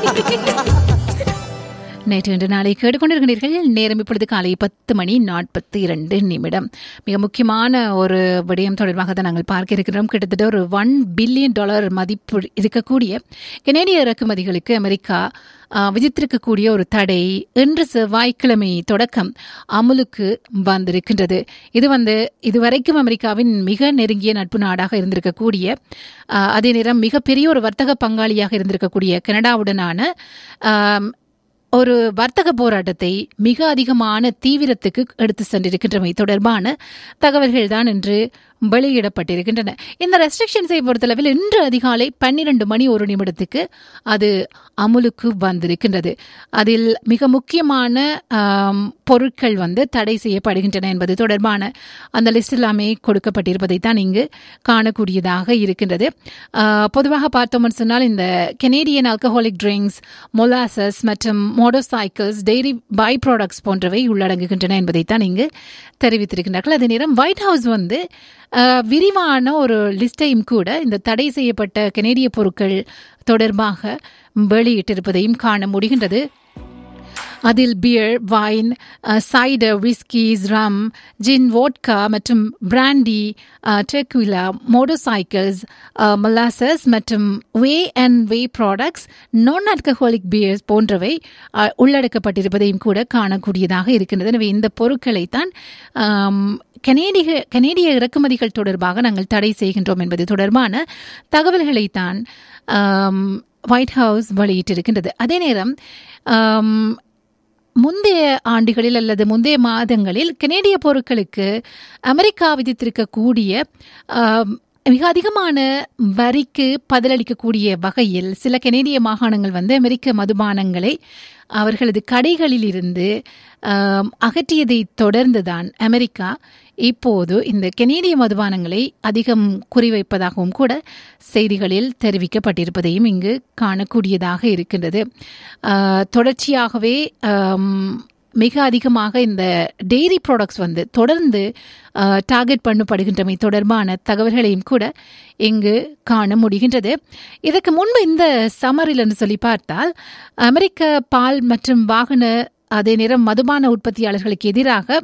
நேற்று இன்று நாளை கேட்டுக்கொண்டிருக்கிறீர்கள் நேரம் இப்பொழுது காலை பத்து மணி நாற்பத்தி இரண்டு நிமிடம் மிக முக்கியமான ஒரு விடயம் தொடர்பாக தான் நாங்கள் பார்க்க இருக்கிறோம் கிட்டத்தட்ட ஒரு ஒன் பில்லியன் டாலர் மதிப்பு இருக்கக்கூடிய கனேடிய இறக்குமதிகளுக்கு அமெரிக்கா ஆ, விதித்திருக்கக்கூடிய ஒரு தடை இன்று செவ்வாய்க்கிழமை தொடக்கம் அமுலுக்கு வந்திருக்கின்றது இது வந்து இதுவரைக்கும் அமெரிக்காவின் மிக நெருங்கிய நட்பு நாடாக இருந்திருக்கக்கூடிய ஆ, அதே நேரம் மிகப்பெரிய ஒரு வர்த்தக பங்காளியாக இருந்திருக்கக்கூடிய கனடாவுடனான ஆம், ஒரு வர்த்தக போராட்டத்தை மிக அதிகமான தீவிரத்துக்கு எடுத்து சென்றிருக்கின்றமை தொடர்பான தகவல்கள் தான் இன்று வெளியிடப்பட்டிருக்கின்றன இந்த ரெஸ்ட்ரிக்ஷன்ஸை பொறுத்தளவில் இன்று அதிகாலை பன்னிரண்டு மணி ஒரு நிமிடத்துக்கு அது அமுலுக்கு வந்திருக்கின்றது அதில் மிக முக்கியமான ஆம், பொருட்கள் வந்து தடை செய்யப்படுகின்றன என்பது தொடர்பான அந்த லிஸ்ட் எல்லாமே கொடுக்கப்பட்டிருப்பதை தான் இங்கு காணக்கூடியதாக இருக்கின்றது ஆ, பொதுவாக பார்த்தோம்னு சொன்னால் இந்த கெனேடியன் ஆல்கஹாலிக் ட்ரிங்க்ஸ் மொலாசஸ் மற்றும் motorcycles dairy by products போன்றவை உள்ளடங்குகின்றன என்பதைத்தான் இங்கு தெரிவித்திருக்கின்றார்கள் அதே நேரம் ஒயிட் ஹவுஸ் வந்து அஹ், விரிவான ஒரு லிஸ்டையும் கூட இந்த தடை செய்யப்பட்ட கெனேடிய பொருட்கள் தொடர்பாக வெளியிட்டிருப்பதையும் காண முடிகின்றது அதில் beer wine cider whiskies rum gin vodka மற்றும் brandy tequila motorcycles molasses மற்றும் whey and whey products non alcoholic beers போன்றவை அஹ், உள்ளடக்கப்பட்டிருப்பதையும் கூட காணக்கூடியதாக இருக்கின்றது எனவே இந்த பொருட்களைத்தான் ஆம், கனேடிய கனேடிய இறக்குமதிகள் தொடர்பாக நாங்கள் தடை செய்கின்றோம் என்பது தொடர்பான தகவல்களைத்தான் ஆம், ஒயிட் ஹவுஸ் வெளியிட்டிருக்கின்றது அதே நேரம் ஆம், முந்தைய ஆண்டுகளில் அல்லது முந்தைய மாதங்களில் கனேடிய பொருட்களுக்கு அமெரிக்கா விதித்திருக்கக்கூடிய ஆம், மிக அதிகமான வரிக்கு பதிலளிக்கக்கூடிய வகையில் சில கனேடிய மாகாணங்கள் வந்து அமெரிக்க மதுபானங்களை அவர்களது கடைகளில் இருந்து ஆம், அகற்றியதை தொடர்ந்துதான் அமெரிக்கா இப்போது இந்த கெனேடிய மதுபானங்களை அதிகம் குறிவைப்பதாகவும் கூட செய்திகளில் தெரிவிக்கப்பட்டிருப்பதையும் இங்கு காணக்கூடியதாக இருக்கின்றது ஆ, தொடர்ச்சியாகவே ஆம், மிக அதிகமாக இந்த டெய்ரி ப்ராடக்ட்ஸ் வந்து தொடர்ந்து டார்கெட் பண்ணப்படுகின்றமை தொடர்பான தகவல்களையும் கூட இங்கு காண முடிகின்றது இதற்கு முன்பு இந்த சமரில் என்று சொல்லி பார்த்தால் அமெரிக்க பால் மற்றும் வாகன அதே நேரம் மதுபான உற்பத்தியாளர்களுக்கு எதிராக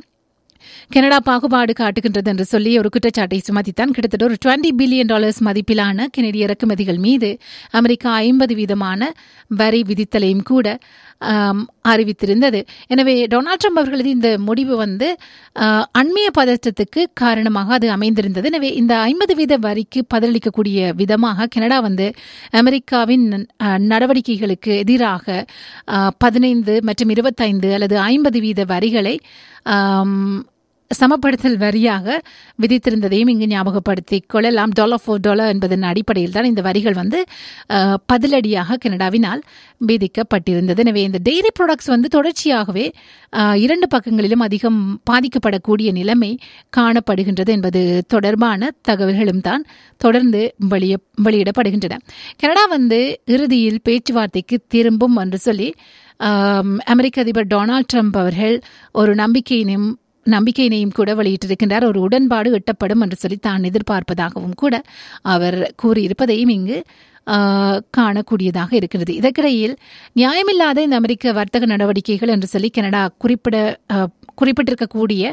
கனடா பாகுபாடு காட்டுகின்றது என்று சொல்லி ஒரு குற்றச்சாட்டை சுமத்தித்தான் கிட்டத்தட்ட ஒரு 20 பில்லியன் டாலர்ஸ் மதிப்பிலான கெனடிய இறக்குமதிகள் மீது அமெரிக்கா ஐம்பது வீதமான வரி விதித்தலையும் கூட ஆம், அறிவித்திருந்தது எனவே டொனால்ட் ட்ரம்ப் அவர்களது இந்த முடிவு வந்து ஆ, அண்மைய பதற்றத்துக்கு காரணமாக அது அமைந்திருந்தது எனவே இந்த ஐம்பது வீத வரிக்கு பதிலளிக்கக்கூடிய விதமாக கனடா வந்து அமெரிக்காவின் ஆ, நடவடிக்கைகளுக்கு எதிராக பதினைந்து மற்றும் இருபத்தைந்து அல்லது ஐம்பது வீத வரிகளை ஆம், சமப்படுத்தல் வரியாக விதித்திருந்ததையும் இங்கு ஞாபகப்படுத்திக் கொள்ளலாம் டாலர் ஃபோர் டாலர் என்பதன் அடிப்படையில் தான் இந்த வரிகள் வந்து அஹ், பதிலடியாக கனடாவினால் விதிக்கப்பட்டிருந்தது எனவே இந்த டெய்ரி ப்ராடக்ட்ஸ் வந்து தொடர்ச்சியாகவே அஹ், இரண்டு பக்கங்களிலும் அதிகம் பாதிக்கப்படக்கூடிய நிலைமை காணப்படுகின்றது என்பது தொடர்பான தகவல்களும் தான் தொடர்ந்து வெளிய வெளியிடப்படுகின்றன கனடா வந்து இறுதியில் பேச்சுவார்த்தைக்கு திரும்பும் என்று சொல்லி ஆம், அமெரிக்க அதிபர் டொனால்ட் ட்ரம்ப் அவர்கள் ஒரு நம்பிக்கையினையும் நம்பிக்கையினையும் கூட வெளியிட்டிருக்கின்றார் ஒரு உடன்பாடு எட்டப்படும் என்று சொல்லி தான் எதிர்பார்ப்பதாகவும் கூட அவர் கூறியிருப்பதையும் இங்கு ஆ, காணக்கூடியதாக இருக்கிறது இதற்கிடையில் நியாயமில்லாத இந்த அமெரிக்க வர்த்தக நடவடிக்கைகள் என்று சொல்லி கனடா குறிப்பிட ஆ, குறிப்பிட்டிருக்கக்கூடிய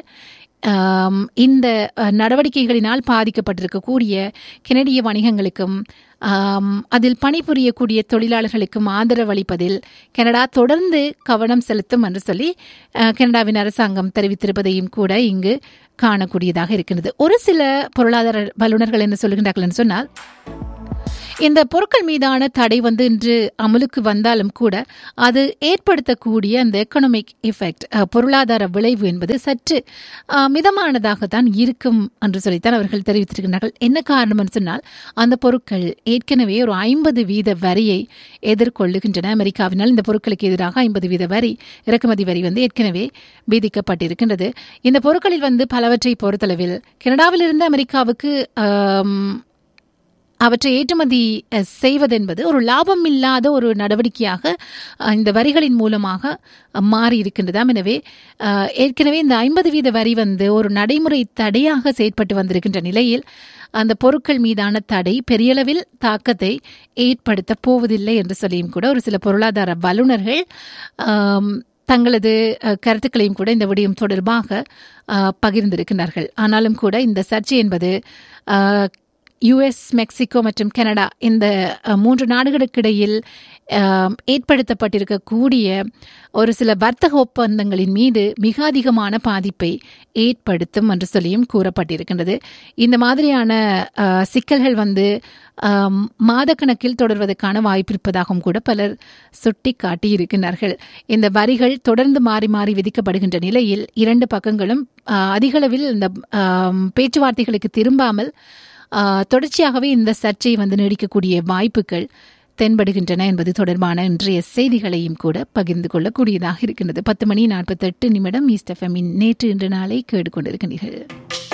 ஆம், இந்த அ, நடவடிக்கைகளினால் பாதிக்கப்பட்டிருக்கக்கூடிய கெனடிய வணிகங்களுக்கும் ஆம், அதில் பணிபுரியக்கூடிய தொழிலாளர்களுக்கும் ஆதரவளிப்பதில் கனடா தொடர்ந்து கவனம் செலுத்தும் என்று சொல்லி அ, கனடாவின் அரசாங்கம் தெரிவித்திருப்பதையும் கூட இங்கு காணக்கூடியதாக இருக்கின்றது ஒரு சில பொருளாதார வல்லுநர்கள் என்ன சொல்லுகின்றார்கள் என்று சொன்னால் இந்த பொருட்கள் மீதான தடை வந்து இன்று அமலுக்கு வந்தாலும் கூட அது ஏற்படுத்தக்கூடிய அந்த எக்கனாமிக் எஃபெக்ட் பொருளாதார விளைவு என்பது சற்று அஹ், மிதமானதாகத்தான் இருக்கும் என்று சொல்லித்தான் அவர்கள் தெரிவித்திருக்கிறார்கள் என்ன காரணம் என்று சொன்னால் அந்த பொருட்கள் ஏற்கனவே ஒரு ஐம்பது வீத வரியை எதிர்கொள்ளுகின்றன அமெரிக்காவினால் இந்த பொருட்களுக்கு எதிராக ஐம்பது வீத வரி இறக்குமதி வரி வந்து ஏற்கனவே விதிக்கப்பட்டிருக்கின்றது இந்த பொருட்களில் வந்து பலவற்றை பொறுத்தளவில் கனடாவிலிருந்து அமெரிக்காவுக்கு ஆம், அவற்றை ஏற்றுமதி அஹ், செய்வதென்பது ஒரு லாபம் இல்லாத ஒரு நடவடிக்கையாக அஹ், இந்த வரிகளின் மூலமாக அஹ், மாறி இருக்கின்றதாம் எனவே அஹ், ஏற்கனவே இந்த ஐம்பது வீத வரி வந்து ஒரு நடைமுறை தடையாக செயற்பட்டு வந்திருக்கின்ற நிலையில் அந்த பொருட்கள் மீதான தடை பெரியளவில் தாக்கத்தை ஏற்படுத்த போவதில்லை என்று சொல்லியும் கூட ஒரு சில பொருளாதார வல்லுநர்கள் ஆம், தங்களது அஹ், கருத்துக்களையும் கூட இந்த விடயம் தொடர்பாக அஹ், பகிர்ந்திருக்கிறார்கள் ஆனாலும் கூட இந்த சர்ச்சை என்பது யுஎஸ் மெக்சிகோ மற்றும் கனடா இந்த அஹ், மூன்று நாடுகளுக்கிடையில் அஹ், ஏற்படுத்தப்பட்டிருக்கக்கூடிய ஒரு சில வர்த்தக ஒப்பந்தங்களின் மீது மிக அதிகமான பாதிப்பை ஏற்படுத்தும் என்று சொல்லியும் கூறப்பட்டிருக்கின்றது இந்த மாதிரியான அஹ், சிக்கல்கள் வந்து ஆம், மாதக்கணக்கில் தொடர்வதற்கான வாய்ப்பு இருப்பதாகவும் கூட பலர் சுட்டி காட்டியிருக்கிறார்கள் இந்த வரிகள் தொடர்ந்து மாறி மாறி விதிக்கப்படுகின்ற நிலையில் இரண்டு பக்கங்களும் ஆஹ், அதிகளவில் இந்த ஆம், பேச்சுவார்த்தைகளுக்கு திரும்பாமல் ஆஹ், தொடர்ச்சியாகவே இந்த சர்ச்சை வந்து நீடிக்கக்கூடிய வாய்ப்புகள் தென்படுகின்றன என்பது தொடர்பான இன்றைய செய்திகளையும் கூட பகிர்ந்து கொள்ளக்கூடியதாக இருக்கின்றது பத்து மணி நாற்பத்தெட்டு நிமிடம் ஈஸ்ட் எஃப்எம்மின் நேற்று இன்று நாளை கேட்டுக்கொண்டிருக்கிறீர்கள்